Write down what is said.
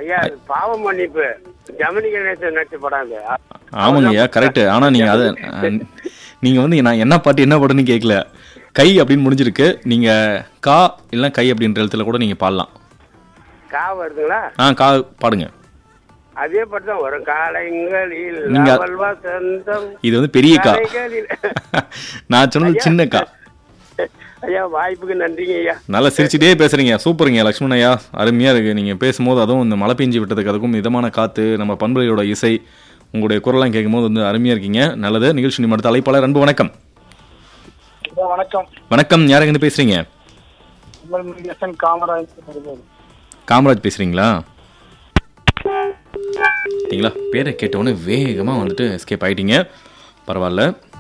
ஐயா அது பாவ மன்னிப்பு ஜமினி கணேசன் நடிச்ச படம் அது ஆமாங்க ஐயா கரெக்ட் ஆனா நீங்க அதை அஹ், நீங்க வந்து நான் என்ன பாட்டு என்ன பாட்டுன்னு கேட்கல கை அப்படின்னு முடிஞ்சிருக்கு நீங்க கா இல்ல கை அப்படின்ற எழுத்துல கூட நீங்க பாடலாம் கா வருதுங்களா ஆ கா பாடுங்க அதே பாட்டு தான் வரும் காலைங்களில் நீங்க- அவள் வசந்தம் இது வந்து பெரிய கா காலைகளில் நான் சொன்னது சின்ன கா ஐயா வாய்ப்புக்கு நன்றிங்க ஐயா நல்லா சிரிச்சுட்டே பேசுறீங்க சூப்பருங்க லக்ஷ்மண் ஐயா அருமையா இருக்கு நீங்க பேசும்போது அதுவும் இந்த மழை பெஞ்சு விட்டதுக்கு அதுக்கும் மிதமான காத்து நம்ம பண்புகளோட இசை உங்களுடைய குரலாம் கேட்கும்போது வந்து அருமையா இருக்கீங்க நல்லது நிகழ்ச்சி அடுத்த அழைப்பாளர் அன்பு வணக்கம் வணக்கம் வணக்கம் யாருங்க பேசுறீங்க முருகேசன் காமராஜ் காமராஜ் பேசுறீங்களா சரிங்களா பேரை கேட்டவுடனே வேகமாக வந்துட்டு எஸ்கேப் ஆயிட்டீங்க பரவாயில்ல